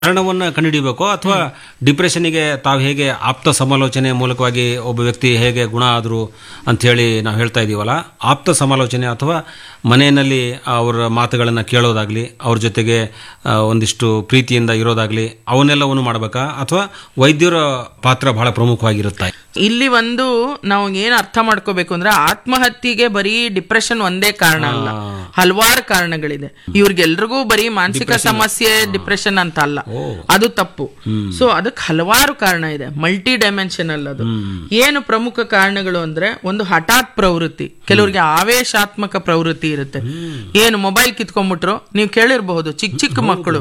ಕಾರಣವನ್ನ ಕಂಡುಹಿಡಿಯಬೇಕು ಅಥವಾ ಡಿಪ್ರೆಷನ್ಗೆ ತಾವು ಹೇಗೆ ಆಪ್ತ ಸಮಾಲೋಚನೆ ಮೂಲಕವಾಗಿ ಒಬ್ಬ ವ್ಯಕ್ತಿ ಹೇಗೆ ಗುಣ ಆದ್ರು ಅಂತ ಹೇಳಿ ನಾವು ಹೇಳ್ತಾ ಇದೀವಲ್ಲ ಆಪ್ತ ಸಮಾಲೋಚನೆ ಅಥವಾ ಮನೆಯಲ್ಲಿ ಅವರ ಮಾತುಗಳನ್ನ ಕೇಳೋದಾಗ್ಲಿ ಅವ್ರ ಜೊತೆಗೆ ಆ, ಒಂದಿಷ್ಟು ಪ್ರೀತಿಯಿಂದ ಇರೋದಾಗ್ಲಿ ಅವನ್ನೆಲ್ಲವನ್ನು ಮಾಡಬೇಕಾ ಅಥವಾ ವೈದ್ಯರ ಪಾತ್ರ ಬಹಳ ಪ್ರಮುಖವಾಗಿರುತ್ತೆ ಇಲ್ಲಿ ಒಂದು ನಾವು ಏನ್ ಅರ್ಥ ಮಾಡ್ಕೋಬೇಕು ಅಂದ್ರೆ ಆತ್ಮಹತ್ಯೆಗೆ ಬರೀ ಡಿಪ್ರೆಷನ್ ಒಂದೇ ಕಾರಣ ಅಲ್ಲ ಹಲವಾರು ಕಾರಣಗಳಿದೆ ಇವ್ರಿಗೆಲ್ರಿಗೂ ಬರೀ ಮಾನಸಿಕ ಸಮಸ್ಯೆ ಡಿಪ್ರೆಷನ್ ಅಂತ ಅಲ್ಲ ಅದು ತಪ್ಪು ಸೊ ಅದಕ್ಕೆ ಹಲವಾರು ಕಾರಣ ಇದೆ ಮಲ್ಟಿ ಡೈಮೆನ್ಷನಲ್ ಅದು ಏನು ಪ್ರಮುಖ ಕಾರಣಗಳು ಅಂದ್ರೆ ಒಂದು ಹಠಾತ್ ಪ್ರವೃತ್ತಿ ಕೆಲವರಿಗೆ ಆವೇಶಾತ್ಮಕ ಪ್ರವೃತ್ತಿ ಇರುತ್ತೆ ಏನು ಮೊಬೈಲ್ ಕಿತ್ಕೊಂಡ್ಬಿಟ್ರು ನೀವು ಕೇಳಿರಬಹುದು ಚಿಕ್ಕ ಚಿಕ್ಕ ಮಕ್ಕಳು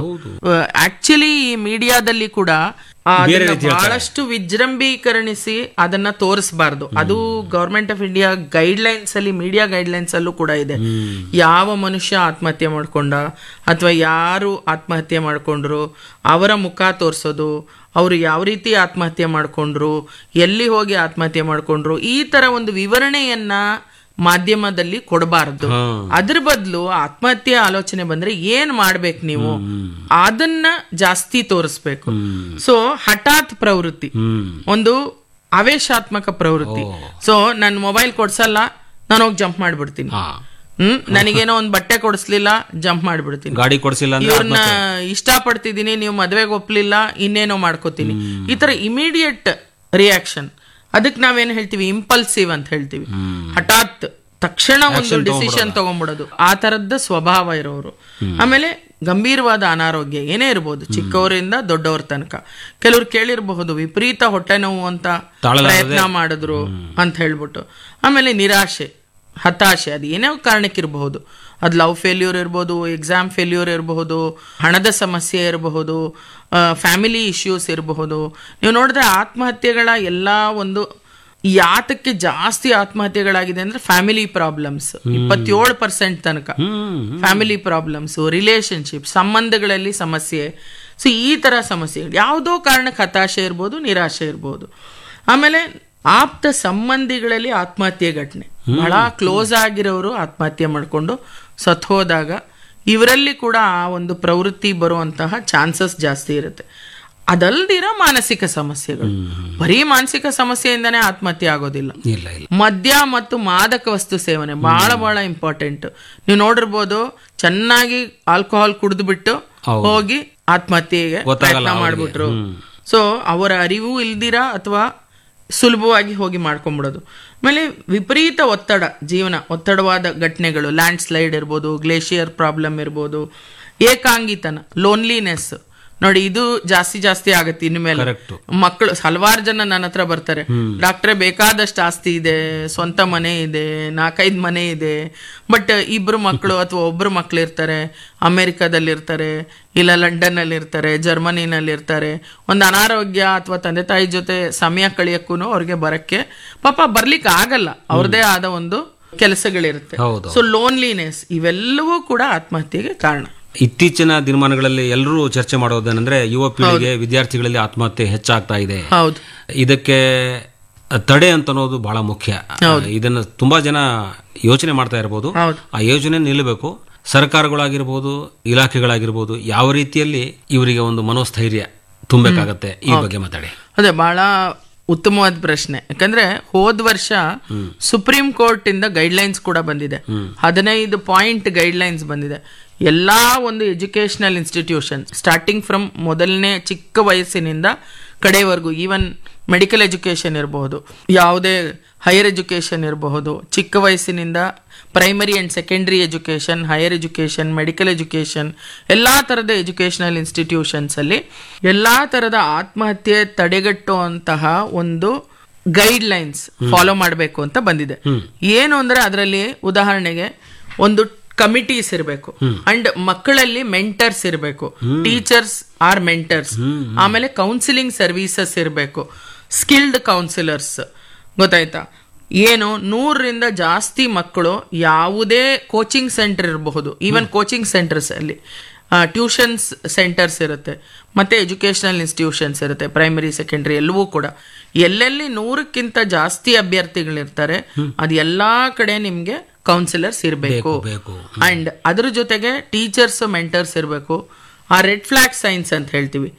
ಆಕ್ಚುಲಿ ಈ ಮೀಡಿಯಾದಲ್ಲಿ ಕೂಡ ಆ, ಅದನ್ನ ಬಹಳಷ್ಟು ವಿಜೃಂಭೀಕರಣಿಸಿ ಅದನ್ನ ತೋರಿಸಬಾರ್ದು ಅದು government of India guidelines ಅಲ್ಲಿ ಮೀಡಿಯಾ ಗೈಡ್ ಲೈನ್ಸ್ ಅಲ್ಲೂ ಕೂಡ ಇದೆ ಯಾವ ಮನುಷ್ಯ ಆತ್ಮಹತ್ಯೆ ಮಾಡ್ಕೊಂಡ ಅಥವಾ ಯಾರು ಆತ್ಮಹತ್ಯೆ ಮಾಡ್ಕೊಂಡ್ರು ಅವರ ಮುಖ ತೋರಿಸೋದು ಅವರು ಯಾವ ರೀತಿ ಆತ್ಮಹತ್ಯೆ ಮಾಡ್ಕೊಂಡ್ರು ಎಲ್ಲಿ ಹೋಗಿ ಆತ್ಮಹತ್ಯೆ ಮಾಡ್ಕೊಂಡ್ರು ಈ ತರ ಒಂದು ವಿವರಣೆಯನ್ನ ಮಾಧ್ಯಮದಲ್ಲಿ ಕೊಡಬಾರದು ಅದ್ರ ಬದಲು ಆತ್ಮಹತ್ಯೆ ಆಲೋಚನೆ ಬಂದ್ರೆ ಏನ್ ಮಾಡ್ಬೇಕು ನೀವು ಅದನ್ನ ಜಾಸ್ತಿ ತೋರಿಸ್ಬೇಕು ಸೊ ಹಠಾತ್ ಪ್ರವೃತ್ತಿ ಒಂದು ಆವೇಶಾತ್ಮಕ ಪ್ರವೃತ್ತಿ ಸೊ ನನ್ ಮೊಬೈಲ್ ಕೊಡ್ಸಲ್ಲ ನಾನು ಹೋಗಿ ಜಂಪ್ ಮಾಡ್ಬಿಡ್ತೀನಿ ಹ್ಮ್ ನನಗೇನೋ ಒಂದ್ ಬಟ್ಟೆ ಕೊಡಿಸ್ಲಿಲ್ಲ ಜಂಪ್ ಮಾಡ್ಬಿಡ್ತೀನಿ ಗಾಡಿ ಕೊಡಿಸಿಲ್ಲ ಅಂದ್ರೆ ಇವ್ರನ್ನ ಇಷ್ಟಪಡ್ತಿದ್ದೀನಿ ನೀವು ಮದ್ವೆಗೆ ಒಪ್ಲಿಲ್ಲ ಇನ್ನೇನೋ ಮಾಡ್ಕೋತೀನಿ ಈ ತರ ಇಮಿಡಿಯೇಟ್ ರಿಯಾಕ್ಷನ್ ಅದಕ್ಕೆ ನಾವೇನ್ ಹೇಳ್ತೀವಿ ಇಂಪಲ್ಸಿವ್ ಅಂತ ಹೇಳ್ತೀವಿ ಹಠಾತ್ ತಕ್ಷಣ ಒಂದು ಡಿಸಿಷನ್ ತಗೊಂಡ್ಬಿಡೋದು ಆ ತರದ್ದ ಸ್ವಭಾವ ಇರೋರು ಆಮೇಲೆ ಗಂಭೀರವಾದ ಅನಾರೋಗ್ಯ ಏನೇ ಇರ್ಬೋದು ಚಿಕ್ಕವರಿಂದ ದೊಡ್ಡವ್ರ ತನಕ ಕೆಲವ್ರು ಕೇಳಿರಬಹುದು ವಿಪರೀತ ಹೊಟ್ಟೆ ನೋವು ಅಂತ ಪ್ರಯತ್ನ ಮಾಡಿದ್ರು ಅಂತ ಹೇಳ್ಬಿಟ್ಟು ಆಮೇಲೆ ನಿರಾಶೆ ಹತಾಶೆ ಅದು ಏನೇ ಕಾರಣಕ್ಕಿರಬಹುದು ಅದು ಲವ್ ಫೇಲ್ಯೂರ್ ಇರ್ಬೋದು ಎಕ್ಸಾಮ್ ಫೇಲ್ಯೂರ್ ಇರಬಹುದು ಹಣದ ಸಮಸ್ಯೆ ಇರಬಹುದು ಫ್ಯಾಮಿಲಿ ಇಶ್ಯೂಸ್ ಇರಬಹುದು ನೀವು ನೋಡಿದ್ರೆ ಆತ್ಮಹತ್ಯೆಗಳ ಎಲ್ಲ ಒಂದು ಯಾತಕ್ಕೆ ಜಾಸ್ತಿ ಆತ್ಮಹತ್ಯೆಗಳಾಗಿದೆ ಅಂದ್ರೆ ಫ್ಯಾಮಿಲಿ ಪ್ರಾಬ್ಲಮ್ಸ್ ಇಪ್ಪತ್ತೇಳು ಪರ್ಸೆಂಟ್ ತನಕ ಫ್ಯಾಮಿಲಿ ಪ್ರಾಬ್ಲಮ್ಸ್ ರಿಲೇಶನ್ಶಿಪ್ ಸಂಬಂಧಗಳಲ್ಲಿ ಸಮಸ್ಯೆ ಸೊ ಈ ತರ ಸಮಸ್ಯೆಗಳು ಯಾವುದೋ ಕಾರಣಕ್ಕೆ ಹತಾಶೆ ಇರ್ಬೋದು ನಿರಾಶೆ ಇರ್ಬೋದು ಆಮೇಲೆ ಆಪ್ತ ಸಂಬಂಧಿಗಳಲ್ಲಿ ಆತ್ಮಹತ್ಯೆ ಘಟನೆ ಬಹಳ ಕ್ಲೋಸ್ ಆಗಿರೋರು ಆತ್ಮಹತ್ಯೆ ಮಾಡಿಕೊಂಡು ಸತ್ ಹೋದಾಗ ಇವರಲ್ಲಿ ಕೂಡ ಆ ಒಂದು ಪ್ರವೃತ್ತಿ ಬರುವಂತಹ ಚಾನ್ಸಸ್ ಜಾಸ್ತಿ ಇರುತ್ತೆ ಅದಲ್ದಿರೋ ಮಾನಸಿಕ ಸಮಸ್ಯೆಗಳು ಬರೀ ಮಾನಸಿಕ ಸಮಸ್ಯೆಯಿಂದನೇ ಆತ್ಮಹತ್ಯೆ ಆಗೋದಿಲ್ಲ ಇಲ್ಲ ಇಲ್ಲ ಮದ್ಯ ಮತ್ತು ಮಾದಕ ವಸ್ತು ಸೇವನೆ ಬಹಳ ಬಹಳ ಇಂಪಾರ್ಟೆಂಟ್ ನೀವು ನೋಡಿರ್ಬೋದು ಚೆನ್ನಾಗಿ ಆಲ್ಕೋಹಾಲ್ ಕುಡಿದು ಬಿಟ್ಟು ಹೋಗಿ ಆತ್ಮಹತ್ಯೆಗೆ ಪ್ರಯತ್ನ ಮಾಡ್ಬಿಟ್ರು ಸೊ ಅವರ ಅರಿವು ಇಲ್ದಿರ ಅಥವಾ ಸುಲಭವಾಗಿ ಹೋಗಿ ಮಾಡ್ಕೊಂಡ್ಬಿಡೋದು ಆಮೇಲೆ ವಿಪರೀತ ಒತ್ತಡ ಜೀವನ ಒತ್ತಡವಾದ ಘಟನೆಗಳು ಲ್ಯಾಂಡ್ ಸ್ಲೈಡ್ ಇರ್ಬೋದು ಗ್ಲೇಷಿಯರ್ ಪ್ರಾಬ್ಲಮ್ ಇರ್ಬೋದು ಏಕಾಂಗಿತನ ಲೋನ್ಲಿನೆಸ್ ನೋಡಿ ಇದು ಜಾಸ್ತಿ ಜಾಸ್ತಿ ಆಗತ್ತೆ ಇನ್ಮೇಲೆ Correct. ಮಕ್ಕಳು ಹಲವಾರು ಜನ ನನ್ನ ಹತ್ರ ಬರ್ತಾರೆ ಡಾಕ್ಟ್ರೆ ಬೇಕಾದಷ್ಟು ಆಸ್ತಿ ಇದೆ ಸ್ವಂತ ಮನೆ ಇದೆ ನಾಲ್ಕೈದು ಮನೆ ಇದೆ ಬಟ್ ಇಬ್ರು ಮಕ್ಕಳು ಅಥವಾ ಒಬ್ರು ಮಕ್ಳು ಇರ್ತಾರೆ ಅಮೆರಿಕಾದಲ್ಲಿ ಇರ್ತಾರೆ ಇಲ್ಲ ಲಂಡನ್ ಅಲ್ಲಿ ಇರ್ತಾರೆ ಜರ್ಮನಿನಲ್ಲಿ ಇರ್ತಾರೆ ಒಂದು ಅನಾರೋಗ್ಯ ಅಥವಾ ತಂದೆ ತಾಯಿ ಜೊತೆ ಸಮಯ ಕಳಿಯಕ್ಕೂ ಅವ್ರಿಗೆ ಬರಕ್ಕೆ ಪಾಪ ಬರ್ಲಿಕ್ಕೆ ಆಗಲ್ಲ ಅವ್ರದೇ ಆದ ಒಂದು ಕೆಲಸಗಳಿರುತ್ತೆ ಹೌದು ಸೊ ಲೋನ್ಲಿನೆಸ್ ಇವೆಲ್ಲವೂ ಕೂಡ ಆತ್ಮಹತ್ಯೆಗೆ ಕಾರಣ ಇತ್ತೀಚಿನ ದಿನಮಾನಗಳಲ್ಲಿ ಎಲ್ಲರೂ ಚರ್ಚೆ ಮಾಡೋದೇನೆಂದ್ರೆ ಯುವ ಪೀಳಿಗೆ ವಿದ್ಯಾರ್ಥಿಗಳಲ್ಲಿ ಆತ್ಮಹತ್ಯೆ ಹೆಚ್ಚಾಗ್ತಾ ಇದೆ ಹೌದು ಇದಕ್ಕೆ ತಡೆ ಅಂತ ಅನ್ನೋದು ಬಹಳ ಮುಖ್ಯ ಇದನ್ನ ತುಂಬಾ ಜನ ಯೋಚನೆ ಮಾಡ್ತಾ ಇರಬಹುದು ಹೌದು. ಆ ಯೋಜನೆ ನಿಲ್ಲಬೇಕು ಸರ್ಕಾರಗಳಾಗಿರ್ಬೋದು ಇಲಾಖೆಗಳಾಗಿರ್ಬೋದು ಯಾವ ರೀತಿಯಲ್ಲಿ ಇವರಿಗೆ ಒಂದು ಮನೋಸ್ಥೈರ್ಯ ತುಂಬಬೇಕಾಗತ್ತೆ ಈ ಬಗ್ಗೆ ಮಾತಾಡಿ ಅದೇ ಬಹಳ ಉತ್ತಮವಾದ ಪ್ರಶ್ನೆ ಯಾಕಂದ್ರೆ ಹೋದ್ ವರ್ಷ ಸುಪ್ರೀಂ ಕೋರ್ಟ್ ಇಂದ ಗೈಡ್ ಲೈನ್ಸ್ ಕೂಡ ಬಂದಿದೆ ಹದಿನೈದು ಪಾಯಿಂಟ್ ಗೈಡ್ ಲೈನ್ಸ್ ಬಂದಿದೆ ಎಲ್ಲಾ ಒಂದು ಎಜುಕೇಶನಲ್ ಇನ್ಸ್ಟಿಟ್ಯೂಷನ್ ಸ್ಟಾರ್ಟಿಂಗ್ ಫ್ರಮ್ ಮೊದಲನೇ ಚಿಕ್ಕ ವಯಸ್ಸಿನಿಂದ ಕಡೆವರೆಗೂ ಈವನ್ ಮೆಡಿಕಲ್ ಎಜುಕೇಶನ್ ಇರಬಹುದು ಯಾವುದೇ ಹೈಯರ್ ಎಜುಕೇಶನ್ ಇರಬಹುದು ಚಿಕ್ಕ ವಯಸ್ಸಿನಿಂದ primary and secondary education higher education medical education ಎಲ್ಲಾ ತರದ ಎಜುಕೇಶನಲ್ ಇನ್ಸ್ಟಿಟ್ಯೂಷನ್ಸ್ ಅಲ್ಲಿ ಎಲ್ಲಾ ತರದ ಆತ್ಮಹತ್ಯೆ ತಡೆಗಟ್ಟುವಂತಹ ಒಂದು ಗೈಡ್ ಲೈನ್ಸ್ ಫಾಲೋ ಮಾಡಬೇಕು ಅಂತ ಬಂದಿದೆ ಏನು ಅಂದ್ರೆ ಅದರಲ್ಲಿ ಉದಾಹರಣೆಗೆ ಒಂದು ಕಮಿಟೀಸ್ ಇರಬೇಕು ಅಂಡ್ ಮಕ್ಕಳಲ್ಲಿ ಮೆಂಟರ್ಸ್ ಇರಬೇಕು ಟೀಚರ್ಸ್ ಆರ್ ಮೆಂಟರ್ಸ್ ಆಮೇಲೆ ಕೌನ್ಸಿಲಿಂಗ್ ಸರ್ವಿಸಸ್ ಇರಬೇಕು ಸ್ಕಿಲ್ಡ್ ಕೌನ್ಸಿಲರ್ಸ್ ಗೊತ್ತಾಯ್ತಾ ಏನು ನೂರರಿಂದ ಜಾಸ್ತಿ ಮಕ್ಕಳು ಯಾವುದೇ ಕೋಚಿಂಗ್ ಸೆಂಟರ್ ಇರಬಹುದು ಈವನ್ ಕೋಚಿಂಗ್ ಸೆಂಟರ್ಸ್ ಅಲ್ಲಿ ಟ್ಯೂಷನ್ಸ್ ಸೆಂಟರ್ಸ್ ಇರುತ್ತೆ ಮತ್ತೆ ಎಜುಕೇಶನಲ್ ಇನ್ಸ್ಟಿಟ್ಯೂಷನ್ಸ್ ಇರುತ್ತೆ ಪ್ರೈಮರಿ ಸೆಕೆಂಡರಿ ಎಲ್ಲವೂ ಕೂಡ ಎಲ್ಲೆಲ್ಲಿ ನೂರಕ್ಕಿಂತ ಜಾಸ್ತಿ ಅಭ್ಯರ್ಥಿಗಳಿರ್ತಾರೆ ಅದು ಎಲ್ಲಾ ಕಡೆ ನಿಮ್ಗೆ ಕೌನ್ಸಿಲರ್ಸ್ ಇರಬೇಕು ಬೇಕು ಅಂಡ್ ಅದ್ರ ಜೊತೆಗೆ ಟೀಚರ್ಸ್ ಮೆಂಟರ್ಸ್ ಇರಬೇಕು ಆ ರೆಡ್ ಫ್ಲಾಗ್ ಸೈನ್ಸ್ ಅಂತ ಹೇಳ್ತೀವಿ